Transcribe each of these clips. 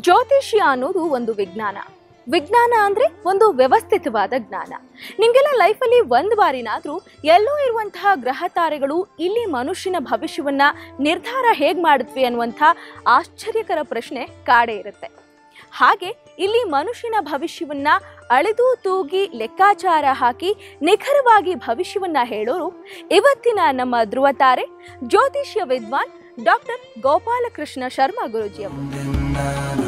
ಜ್ಯೋತಿಷ್ಯ ಅನ್ನೋದು ಒಂದು ವಿಜ್ಞಾನ ವಿಜ್ಞಾನ ಅಂದ್ರೆ ಒಂದು ವ್ಯವಸ್ಥಿತವಾದ ಜ್ಞಾನ ನಿಮ್ಗೆಲ್ಲ ಲೈಫಲ್ಲಿ ಒಂದು ಬಾರಿನಾದ್ರೂ ಎಲ್ಲೋ ಇರುವಂತಹ ಗ್ರಹ ತಾರೆಗಳು ಇಲ್ಲಿ ಮನುಷ್ಯನ ಭವಿಷ್ಯವನ್ನ ನಿರ್ಧಾರ ಹೇಗ್ ಮಾಡಿದ್ವಿ ಅನ್ನುವಂಥ ಆಶ್ಚರ್ಯಕರ ಪ್ರಶ್ನೆ ಕಾಡೇ ಇರುತ್ತೆ ಹಾಗೆ ಇಲ್ಲಿ ಮನುಷ್ಯನ ಭವಿಷ್ಯವನ್ನ ಅಳೆದು ತೂಗಿ ಲೆಕ್ಕಾಚಾರ ಹಾಕಿ ನಿಖರವಾಗಿ ಭವಿಷ್ಯವನ್ನ ಹೇಳೋರು ಇವತ್ತಿನ ನಮ್ಮ ಧ್ರುವ ತಾರೆ ಜ್ಯೋತಿಷ್ಯ ವಿದ್ವಾನ್ ಡಾಕ್ಟರ್ ಗೋಪಾಲಕೃಷ್ಣ ಶರ್ಮಾ ಗುರೂಜಿ ಅವರು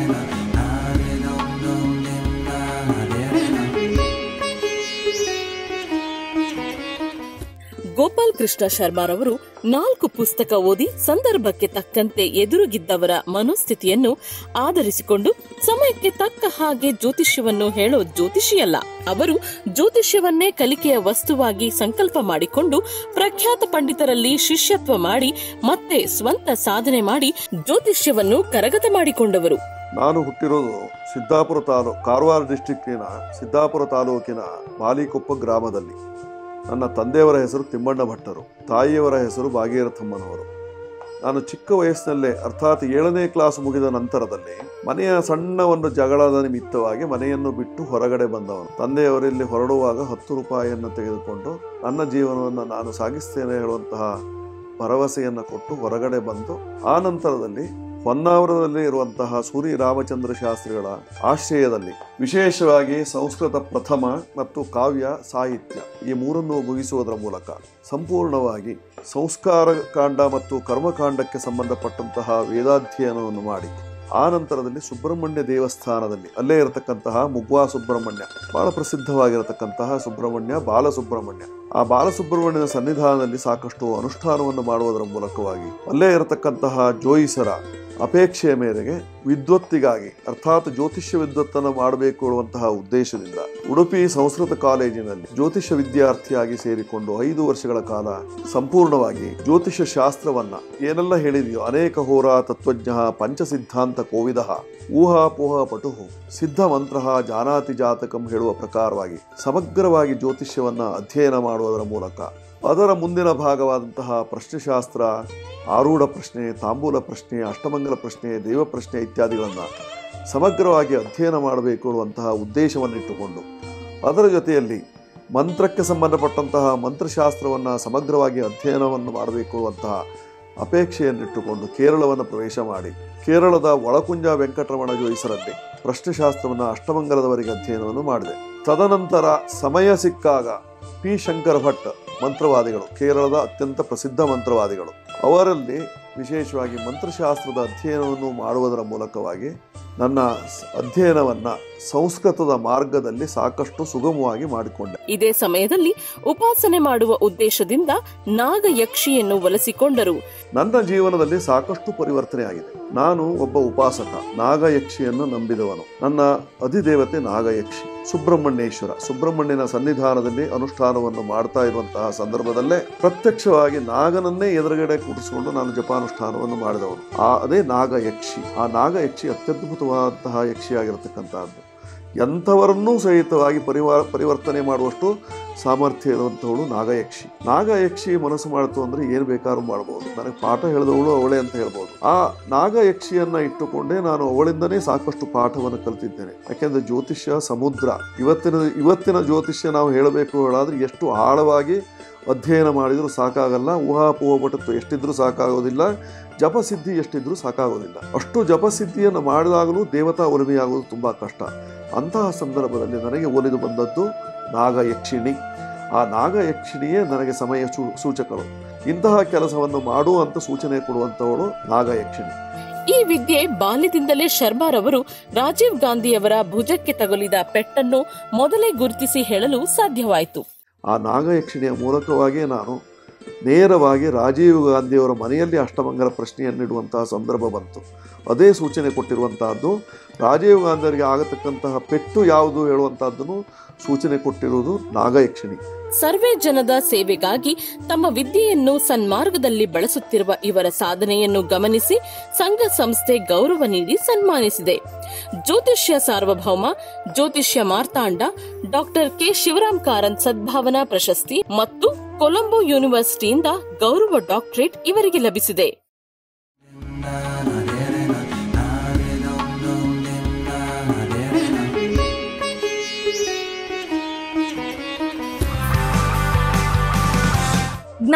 ಗೋಪಾಲ್ ಕೃಷ್ಣ ಶರ್ಮಾರವರು ನಾಲ್ಕು ಪುಸ್ತಕ ಓದಿ ಸಂದರ್ಭಕ್ಕೆ ತಕ್ಕಂತೆ ಎದುರುಗಿದ್ದವರ ಮನೋಸ್ಥಿತಿಯನ್ನು ಆಧರಿಸಿಕೊಂಡು ಸಮಯಕ್ಕೆ ತಕ್ಕ ಹಾಗೆ ಜ್ಯೋತಿಷ್ಯವನ್ನು ಹೇಳೋ ಜ್ಯೋತಿಷಿಯಲ್ಲ ಅವರು ಜ್ಯೋತಿಷ್ಯವನ್ನೇ ಕಲಿಕೆಯ ವಸ್ತುವಾಗಿ ಸಂಕಲ್ಪ ಮಾಡಿಕೊಂಡು ಪ್ರಖ್ಯಾತ ಪಂಡಿತರಲ್ಲಿ ಶಿಷ್ಯತ್ವ ಮಾಡಿ ಮತ್ತೆ ಸ್ವಂತ ಸಾಧನೆ ಮಾಡಿ ಜ್ಯೋತಿಷ್ಯವನ್ನು ಕರಗತ ಮಾಡಿಕೊಂಡವರು ನಾನು ಹುಟ್ಟಿರೋದು ಸಿದ್ದಾಪುರ ತಾಲೂಕು ಕಾರವಾರ ಡಿಸ್ಟಿಕ್ಕಿನ ಸಿದ್ದಾಪುರ ತಾಲೂಕಿನ ಮಾಲಿಕೊಪ್ಪ ಗ್ರಾಮದಲ್ಲಿ ನನ್ನ ತಂದೆಯವರ ಹೆಸರು ತಿಮ್ಮಣ್ಣ ಭಟ್ಟರು ತಾಯಿಯವರ ಹೆಸರು ಭಾಗೀರಥಮ್ಮನವರು ನಾನು ಚಿಕ್ಕ ವಯಸ್ಸಿನಲ್ಲೇ ಅರ್ಥಾತ್ ಏಳನೇ ಕ್ಲಾಸ್ ಮುಗಿದ ನಂತರದಲ್ಲಿ ಮನೆಯ ಸಣ್ಣ ಒಂದು ಜಗಳದ ನಿಮಿತ್ತವಾಗಿ ಮನೆಯನ್ನು ಬಿಟ್ಟು ಹೊರಗಡೆ ಬಂದವನು ತಂದೆಯವರಲ್ಲಿ ಹೊರಡುವಾಗ ಹತ್ತು ರೂಪಾಯಿಯನ್ನು ತೆಗೆದುಕೊಂಡು ನನ್ನ ಜೀವನವನ್ನು ನಾನು ಸಾಗಿಸ್ತೇನೆ ಹೇಳುವಂತಹ ಭರವಸೆಯನ್ನು ಕೊಟ್ಟು ಹೊರಗಡೆ ಬಂದು ಆ ನಂತರದಲ್ಲಿ ಹೊನ್ನಾವರದಲ್ಲಿ ಇರುವಂತಹ ಸೂರಿ ರಾಮಚಂದ್ರ ಶಾಸ್ತ್ರಿಗಳ ಆಶ್ರಯದಲ್ಲಿ ವಿಶೇಷವಾಗಿ ಸಂಸ್ಕೃತ ಪ್ರಥಮ ಮತ್ತು ಕಾವ್ಯ ಸಾಹಿತ್ಯ ಈ ಮೂರನ್ನು ಮುಗಿಸುವುದರ ಮೂಲಕ ಸಂಪೂರ್ಣವಾಗಿ ಸಂಸ್ಕಾರ ಕಾಂಡ ಮತ್ತು ಕರ್ಮಕಾಂಡಕ್ಕೆ ಸಂಬಂಧಪಟ್ಟಂತಹ ವೇದಾಧ್ಯಯನವನ್ನು ಮಾಡಿ ಆ ನಂತರದಲ್ಲಿ ಸುಬ್ರಹ್ಮಣ್ಯ ದೇವಸ್ಥಾನದಲ್ಲಿ ಅಲ್ಲೇ ಇರತಕ್ಕಂತಹ ಮುಗ್ವಾ ಸುಬ್ರಹ್ಮಣ್ಯ ಬಹಳ ಪ್ರಸಿದ್ಧವಾಗಿರತಕ್ಕಂತಹ ಸುಬ್ರಹ್ಮಣ್ಯ ಬಾಲಸುಬ್ರಹ್ಮಣ್ಯ ಆ ಬಾಲಸುಬ್ರಹ್ಮಣ್ಯನ ಸನ್ನಿಧಾನದಲ್ಲಿ ಸಾಕಷ್ಟು ಅನುಷ್ಠಾನವನ್ನು ಮಾಡುವುದರ ಮೂಲಕವಾಗಿ ಅಲ್ಲೇ ಇರತಕ್ಕಂತಹ ಜೋಯಿಸರ ಅಪೇಕ್ಷೆಯ ಮೇರೆಗೆ ವಿದ್ವತ್ತಿಗಾಗಿ ಅರ್ಥಾತ್ ಜ್ಯೋತಿಷ್ಯ ವಿದ್ವತ್ತನ್ನು ಮಾಡಬೇಕು ಅನ್ನುವಂತಹ ಉದ್ದೇಶದಿಂದ ಉಡುಪಿ ಸಂಸ್ಕೃತ ಕಾಲೇಜಿನಲ್ಲಿ ಜ್ಯೋತಿಷ್ಯ ವಿದ್ಯಾರ್ಥಿಯಾಗಿ ಸೇರಿಕೊಂಡು ಐದು ವರ್ಷಗಳ ಕಾಲ ಸಂಪೂರ್ಣವಾಗಿ ಜ್ಯೋತಿಷ್ಯ ಶಾಸ್ತ್ರವನ್ನ ಏನೆಲ್ಲ ಹೇಳಿದೆಯೋ ಅನೇಕ ಹೋರ ತತ್ವಜ್ಞ ಪಂಚಸಿದ್ಧಾಂತ ಕೋವಿದ ಊಹಾಪೋಹ ಪಟು ಸಿದ್ಧ ಮಂತ್ರ ಜಾನಾತಿ ಜಾತಕಂ ಹೇಳುವ ಪ್ರಕಾರವಾಗಿ ಸಮಗ್ರವಾಗಿ ಜ್ಯೋತಿಷ್ಯವನ್ನ ಅಧ್ಯಯನ ಮಾಡುವುದರ ಮೂಲಕ ಅದರ ಮುಂದಿನ ಭಾಗವಾದಂತಹ ಪ್ರಶ್ನೆಶಾಸ್ತ್ರ ಆರೂಢ ಪ್ರಶ್ನೆ ತಾಂಬೂಲ ಪ್ರಶ್ನೆ ಅಷ್ಟಮಂಗಲ ಪ್ರಶ್ನೆ ದೇವ ಪ್ರಶ್ನೆ ಇತ್ಯಾದಿಗಳನ್ನು ಸಮಗ್ರವಾಗಿ ಅಧ್ಯಯನ ಮಾಡಬೇಕು ಅನ್ನುವಂತಹ ಉದ್ದೇಶವನ್ನಿಟ್ಟುಕೊಂಡು ಅದರ ಜೊತೆಯಲ್ಲಿ ಮಂತ್ರಕ್ಕೆ ಸಂಬಂಧಪಟ್ಟಂತಹ ಮಂತ್ರಶಾಸ್ತ್ರವನ್ನು ಸಮಗ್ರವಾಗಿ ಅಧ್ಯಯನವನ್ನು ಮಾಡಬೇಕು ಅನ್ನುವಂತಹ ಅಪೇಕ್ಷೆಯನ್ನಿಟ್ಟುಕೊಂಡು ಕೇರಳವನ್ನು ಪ್ರವೇಶ ಮಾಡಿ ಕೇರಳದ ಒಳಕುಂಜ ವೆಂಕಟರಮಣ ಜೋಯಿಸರಲ್ಲಿ ಪ್ರಶ್ನೆಶಾಸ್ತ್ರವನ್ನು ಅಷ್ಟಮಂಗಲದವರೆಗೆ ಅಧ್ಯಯನವನ್ನು ಮಾಡಿದೆ ತದನಂತರ ಸಮಯ ಸಿಕ್ಕಾಗ ಪಿ ಶಂಕರ ಭಟ್ ಮಂತ್ರವಾದಿಗಳು ಕೇರಳದ ಅತ್ಯಂತ ಪ್ರಸಿದ್ಧ ಮಂತ್ರವಾದಿಗಳು ಅವರಲ್ಲಿ ವಿಶೇಷವಾಗಿ ಮಂತ್ರಶಾಸ್ತ್ರದ ಅಧ್ಯಯನವನ್ನು ಮಾಡುವುದರ ಮೂಲಕವಾಗಿ ನನ್ನ ಸ್- ಅಧ್ಯಯನವನ್ನ ಸಂಸ್ಕೃತದ ಮಾರ್ಗದಲ್ಲಿ ಸಾಕಷ್ಟು ಸುಗಮವಾಗಿ ಮಾಡಿಕೊಂಡೆ ಇದೇ ಸಮಯದಲ್ಲಿ ಉಪಾಸನೆ ಮಾಡುವ ಉದ್ದೇಶದಿಂದ ನಾಗಯಕ್ಷಿಯನ್ನು ಒಲಿಸಿಕೊಂಡರು ನನ್ನ ಜೀವನದಲ್ಲಿ ಸಾಕಷ್ಟು ಪರಿವರ್ತನೆ ಆಗಿದೆ ನಾನು ಒಬ್ಬ ಉಪಾಸಕ ನಾಗಯಕ್ಷಿಯನ್ನು ನಂಬಿದವನು ನನ್ನ ಅಧಿದೇವತೆ ನಾಗಯಕ್ಷಿ ಸುಬ್ರಹ್ಮಣ್ಯೇಶ್ವರ ಸುಬ್ರಹ್ಮಣ್ಯನ ಸನ್ನಿಧಾನದಲ್ಲಿ ಅನುಷ್ಠಾನವನ್ನು ಮಾಡ್ತಾ ಇರುವಂತಹ ಸಂದರ್ಭದಲ್ಲೇ ಪ್ರತ್ಯಕ್ಷವಾಗಿ ನಾಗನನ್ನೇ ಎದುರುಗಡೆ ಕೂರಿಸಿಕೊಂಡು ನಾನು ಜಪಾನುಷ್ಠಾನವನ್ನು ಮಾಡಿದವನು ಆ ಅದೇ ನಾಗಯಕ್ಷಿ ಆ ನಾಗಯಕ್ಷಿ ಅತ್ಯದ್ಭುತವಾದಂತಹ ಯಕ್ಷಿಯಾಗಿರತಕ್ಕಂತಹದ್ದು ಎಂಥವರನ್ನೂ ಸಹಿತವಾಗಿ ಪರಿವಾರ ಪರಿವರ್ತನೆ ಮಾಡುವಷ್ಟು ಸಾಮರ್ಥ್ಯ ಇರುವಂಥವಳು ನಾಗಯಕ್ಷಿ ನಾಗಯಕ್ಷಿ ಮನಸ್ಸು ಮಾಡ್ತು ಅಂದ್ರೆ ಏನು ಬೇಕಾದ್ರೂ ಮಾಡ್ಬೋದು ನನಗೆ ಪಾಠ ಹೇಳಿದವಳು ಅವಳೇ ಅಂತ ಹೇಳ್ಬೋದು ಆ ನಾಗಯಕ್ಷಿಯನ್ನ ಇಟ್ಟುಕೊಂಡೇ ನಾನು ಅವಳಿಂದನೇ ಸಾಕಷ್ಟು ಪಾಠವನ್ನು ಕಲ್ತಿದ್ದೇನೆ ಯಾಕೆಂದ್ರೆ ಜ್ಯೋತಿಷ್ಯ ಸಮುದ್ರ ಇವತ್ತಿನ ಇವತ್ತಿನ ಜ್ಯೋತಿಷ್ಯ ನಾವು ಹೇಳಬೇಕು ಹೇಳಾದ್ರೆ ಎಷ್ಟು ಆಳವಾಗಿ ಅಧ್ಯಯನ ಮಾಡಿದರೂ ಸಾಕಾಗಲ್ಲ ಊಹಾಪೋಹ ಪಟತ್ವ ಎಷ್ಟಿದ್ರೂ ಸಾಕಾಗೋದಿಲ್ಲ ಜಪಸಿದ್ಧಿ ಎಷ್ಟಿದ್ರೂ ಸಾಕಾಗೋದಿಲ್ಲ ಅಷ್ಟು ಜಪಸಿದ್ಧಿಯನ್ನು ಮಾಡಿದಾಗಲೂ ದೇವತಾ ಒಲಿಮೆಯಾಗುವುದು ತುಂಬಾ ಕಷ್ಟ ಅಂತಹ ಸಂದರ್ಭದಲ್ಲಿ ನನಗೆ ಒಲಿದು ಬಂದದ್ದು ನಾಗಯಕ್ಷಿಣಿ ಆ ನಾಗಯಕ್ಷಿಣಿಯೇ ನನಗೆ ಸಮಯ ಸೂ- ಸೂಚಕರು ಇಂತಹ ಕೆಲಸವನ್ನು ಮಾಡು ಅಂತ ಸೂಚನೆ ಕೊಡುವಂತವಳು ನಾಗಯಕ್ಷಿಣಿ ಈ ವಿದ್ಯೆ ಬಾಲ್ಯದಿಂದಲೇ ಶರ್ಮಾರವರು ರಾಜೀವ್ ಗಾಂಧಿಯವರ ಭುಜಕ್ಕೆ ತಗುಲಿದ ಪೆಟ್ಟನ್ನು ಮೊದಲೇ ಗುರುತಿಸಿ ಹೇಳಲು ಸಾಧ್ಯವಾಯಿತು ಆ ನಾಗಯಕ್ಷಿಣಿಯ ಮೂಲಕವಾಗಿಯೇ ನಾನು ನೇರವಾಗಿ ರಾಜೀವ್ ಗಾಂಧಿಯವರ ಮನೆಯಲ್ಲಿ ಅಷ್ಟಮಂಗಲ ಪ್ರಶ್ನೆಯನ್ನಿಡುವಂತಹ ಸಂದರ್ಭ ಬಂತು ಅದೇ ಸೂಚನೆ ಕೊಟ್ಟಿರುವಂತಹದ್ದು ರಾಜೀವ್ ಗಾಂಧಿಯವರಿಗೆ ಆಗತಕ್ಕಂತಹ ಪೆಟ್ಟು ಯಾವುದು ಹೇಳುವಂತಹದ್ದನ್ನು ಸೂಚನೆ ಕೊಟ್ಟಿರುವುದು ನಾಗಯಕ್ಷಿಣಿ ಸರ್ವೇ ಜನದ ಸೇವೆಗಾಗಿ ತಮ್ಮ ವಿದ್ಯೆಯನ್ನು ಸನ್ಮಾರ್ಗದಲ್ಲಿ ಬಳಸುತ್ತಿರುವ ಇವರ ಸಾಧನೆಯನ್ನು ಗಮನಿಸಿ ಸಂಘ ಸಂಸ್ಥೆ ಗೌರವ ನೀಡಿ ಸನ್ಮಾನಿಸಿದೆ ಜ್ಯೋತಿಷ್ಯ ಸಾರ್ವಭೌಮ ಜ್ಯೋತಿಷ್ಯ ಮಾರ್ತಾಂಡ ಡಾಕ್ಟರ್ ಕೆ ಶಿವರಾಮ್ ಕಾರಂತ್ ಸದ್ಭಾವನಾ ಪ್ರಶಸ್ತಿ ಮತ್ತು ಕೊಲಂಬೋ ಯೂನಿವರ್ಸಿಟಿಯಿಂದ ಗೌರವ ಡಾಕ್ಟರೇಟ್ ಇವರಿಗೆ ಲಭಿಸಿದೆ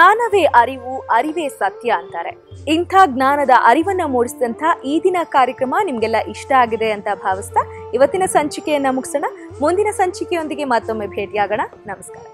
ಜ್ಞಾನವೇ ಅರಿವು ಅರಿವೇ ಸತ್ಯ ಅಂತಾರೆ ಇಂಥ ಜ್ಞಾನದ ಅರಿವನ್ನ ಮೂಡಿಸಿದಂಥ ಈ ದಿನ ಕಾರ್ಯಕ್ರಮ ನಿಮ್ಗೆಲ್ಲ ಇಷ್ಟ ಆಗಿದೆ ಅಂತ ಭಾವಿಸ್ತಾ ಇವತ್ತಿನ ಸಂಚಿಕೆಯನ್ನ ಮುಗಿಸೋಣ ಮುಂದಿನ ಸಂಚಿಕೆಯೊಂದಿಗೆ ಮತ್ತೊಮ್ಮೆ ಭೇಟಿಯಾಗೋಣ ನಮಸ್ಕಾರ